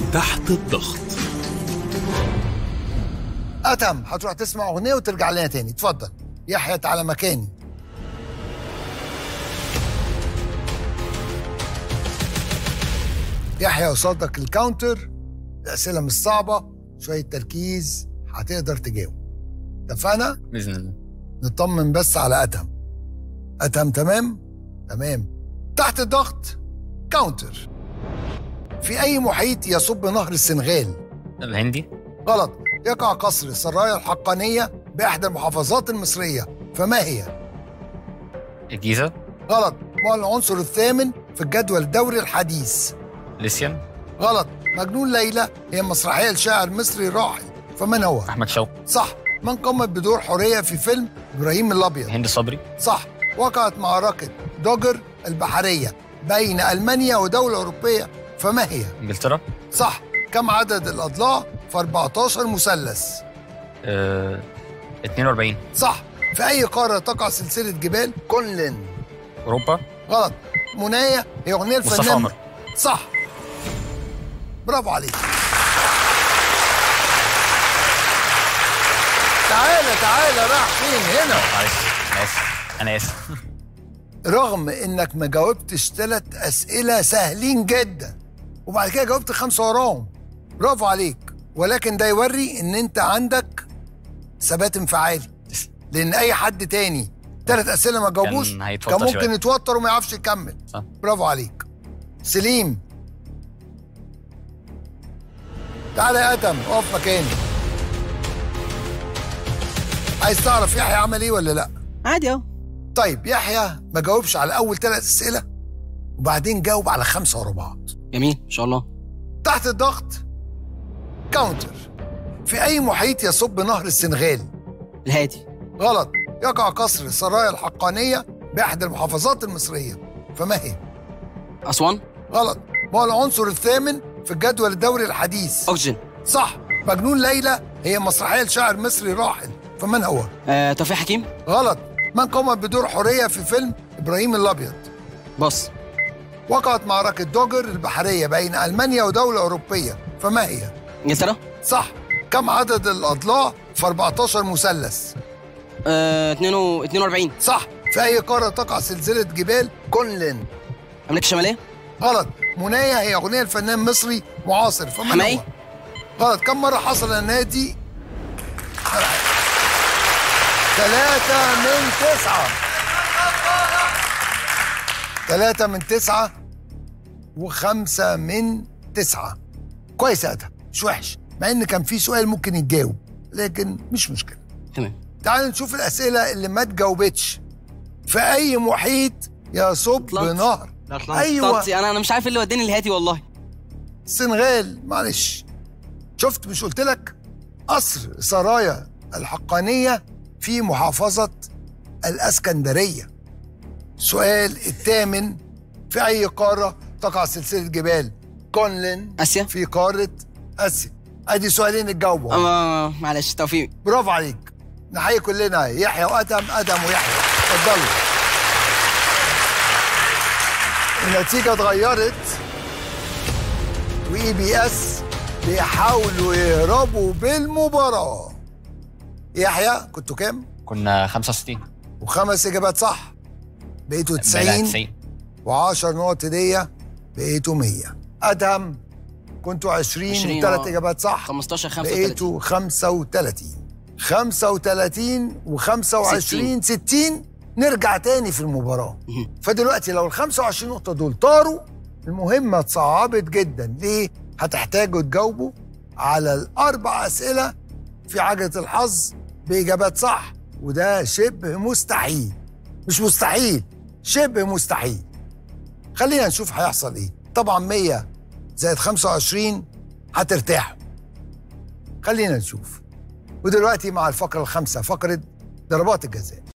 تحت الضغط أتم هتروح تسمع أغنية وترجع لنا تاني اتفضل يحيى تعالى مكاني يحيى قصادك الكاونتر الأسئلة مش صعبة شوية تركيز هتقدر تجاوب اتفقنا؟ باذن الله نطمن بس على أتم أتم تمام؟ تمام تحت الضغط كاونتر في أي محيط يصب نهر السنغال الهندي غلط يقع قصر سرايا الحقانية بإحدى المحافظات المصرية فما هي؟ الجيزه غلط ما هو العنصر الثامن في الجدول الدوري الحديث ليسيان غلط مجنون ليلى هي مسرحية لشاعر مصري راحل فمن هو؟ احمد شوقي صح من قامت بدور حورية في فيلم إبراهيم الأبيض هند صبري صح وقعت معركة دوجر البحرية بين ألمانيا ودولة أوروبية فما هي؟ انجلترا صح كم عدد الأضلاع في 14 مثلث؟ آه 42 صح في أي قارة تقع سلسلة جبال كونلين؟ اوروبا غلط منايا هي أغنية مصطفى الفنان عمر صح برافو عليك تعالى تعالى راح فين هنا معلش انا اسف انا اسف رغم انك ما جاوبتش ثلاث اسئله سهلين جدا وبعد كده جاوبت خمسه وراهم برافو عليك ولكن ده يوري ان انت عندك ثبات انفعالي لان اي حد تاني ثلاث اسئله ما جاوبوش كان هيتوتر كان ممكن شوية. يتوتر وما يعرفش يكمل صح. برافو عليك سليم تعالى يا ادم اقف مكاني عايز تعرف يحيى عمل ايه ولا لا عادي اهو طيب يحيى ما جاوبش على اول ثلاث اسئله وبعدين جاوب على خمسه ورا بعض جميل ان شاء الله تحت الضغط كاونتر في اي محيط يصب نهر السنغال الهادي غلط يقع قصر سرايا الحقانيه باحدى المحافظات المصريه فما هي اسوان غلط ما هو العنصر الثامن في الجدول الدوري الحديث اوكسجين صح مجنون ليلى هي مسرحيه لشاعر مصري راحل فمن هو آه توفيق حكيم غلط من قام بدور حوريه في فيلم ابراهيم الابيض باص وقعت معركة دوجر البحرية بين ألمانيا ودولة أوروبية فما هي؟ انجلترا صح كم عدد الأضلاع في 14 مثلث؟ آه 42 صح في أي قارة تقع سلسلة جبال كونلين؟ امريكا الشماليه غلط منايا هي أغنية الفنان مصري معاصر فمن حماقي؟ هو؟ غلط كم مرة حصل النادي؟ ثلاثة من تسعة ثلاثة من تسعة وخمسة من تسعة كويس يا أدهم مش وحش مع إن كان في سؤال ممكن يتجاوب لكن مش مشكلة تمام تعال نشوف الأسئلة اللي ما اتجاوبتش في أي محيط يصب أطلنطي. بنهر أيوة. أيوة. انا انا مش عارف إيه اللي وداني الهادي والله السنغال معلش شفت مش قلت لك قصر سرايا الحقانية في محافظة الأسكندرية السؤال الثامن في أي قارة تقع سلسلة جبال كونلين اسيا في قارة آسيا أدي سؤالين اتجاوبوا آه معلش توفيق برافو عليك نحيي كلنا يحيى وأدم أدم ويحيى اتفضلوا النتيجة اتغيرت وإي بي إس بيحاولوا يهربوا بالمباراة يحيى كنتوا كام؟ كنا 65 وخمس إجابات صح بقيتوا بقينا 90 و10 نقط هدية بقيتوا 100 أدهم كنتوا 20 20 وثلاث آه. إجابات صح 15 35 بقيتوا 35 35 و25 60. 60 نرجع تاني في المباراة مهم. فدلوقتي لو ال 25 نقطة دول طاروا المهمة اتصعبت جدا ليه؟ هتحتاجوا تجاوبوا على الأربع أسئلة في عجلة الحظ بإجابات صح وده شبه مستحيل مش مستحيل شبه مستحيل خلينا نشوف هيحصل ايه طبعا 100 زائد 25 هترتاحوا خلينا نشوف ودلوقتي مع الفقرة الخامسة فقرة ضربات الجزاء